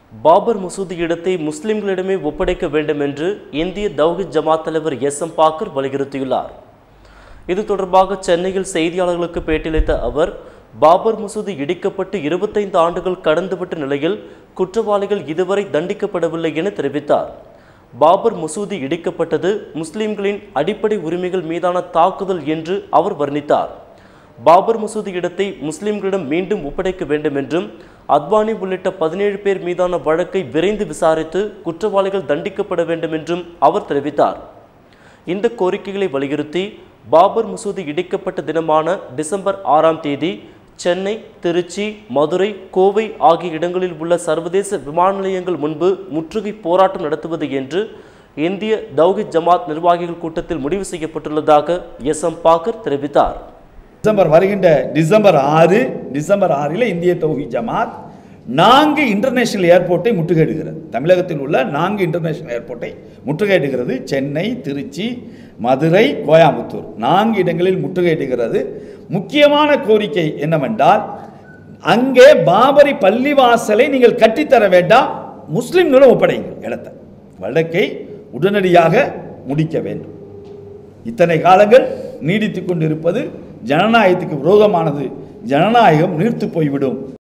பாபர் மசூதி இடத்தை முஸ்லிம்களிடமே ஒப்படைக்க வேண்டும் என்று இந்திய தௌஹித் ஜமாத் தலைவர் எஸ் எம் பாக்கர் வலியுறுத்தியுள்ளார் இது தொடர்பாக சென்னையில் செய்தியாளர்களுக்கு பேட்டியளித்த அவர் பாபர் மசூதி இடிக்கப்பட்டு இருபத்தைந்து ஆண்டுகள் கடந்துவிட்ட நிலையில் குற்றவாளிகள் இதுவரை தண்டிக்கப்படவில்லை என தெரிவித்தார் பாபர் மசூதி இடிக்கப்பட்டது முஸ்லிம்களின் அடிப்படை உரிமைகள் மீதான தாக்குதல் என்று அவர் வர்ணித்தார் பாபர் மசூதி இடத்தை முஸ்லிம்களிடம் மீண்டும் ஒப்படைக்க வேண்டும் என்றும் அத்வானி உள்ளிட்ட பதினேழு பேர் மீதான வழக்கை விரைந்து விசாரித்து குற்றவாளிகள் தண்டிக்கப்பட வேண்டும் என்றும் அவர் தெரிவித்தார் இந்த கோரிக்கைகளை வலியுறுத்தி பாபர் மசூதி இடிக்கப்பட்ட தினமான டிசம்பர் ஆறாம் தேதி சென்னை திருச்சி மதுரை கோவை ஆகிய இடங்களில் உள்ள சர்வதேச விமான நிலையங்கள் முன்பு முற்றுகை போராட்டம் நடத்துவது என்று இந்திய தௌஹித் ஜமாத் நிர்வாகிகள் கூட்டத்தில் முடிவு செய்யப்பட்டுள்ளதாக எஸ் எம் பாக்கர் தெரிவித்தார் டிசம்பர் வருகின்ற டிசம்பர் ஆறு டிசம்பர் ஆறில் இந்திய தௌஹி ஜமாத் நான்கு இன்டர்நேஷனல் ஏர்போர்ட்டை முற்றுகையிடுகிறது தமிழகத்தில் உள்ள நான்கு இன்டர்நேஷனல் ஏர்போர்ட்டை முற்றுகையிடுகிறது சென்னை திருச்சி மதுரை கோயம்புத்தூர் நான்கு இடங்களில் முற்றுகையிடுகிறது முக்கியமான கோரிக்கை என்னவென்றால் அங்கே பாபரி பள்ளிவாசலை நீங்கள் கட்டித்தர வேண்டாம் முஸ்லிம்களும் ஒப்படைங்கள் இடத்தை வழக்கை உடனடியாக முடிக்க வேண்டும் இத்தனை காலங்கள் நீடித்து கொண்டிருப்பது ஜனநாயகத்துக்கு விரோதமானது ஜனநாயகம் நீர்த்து போய்விடும்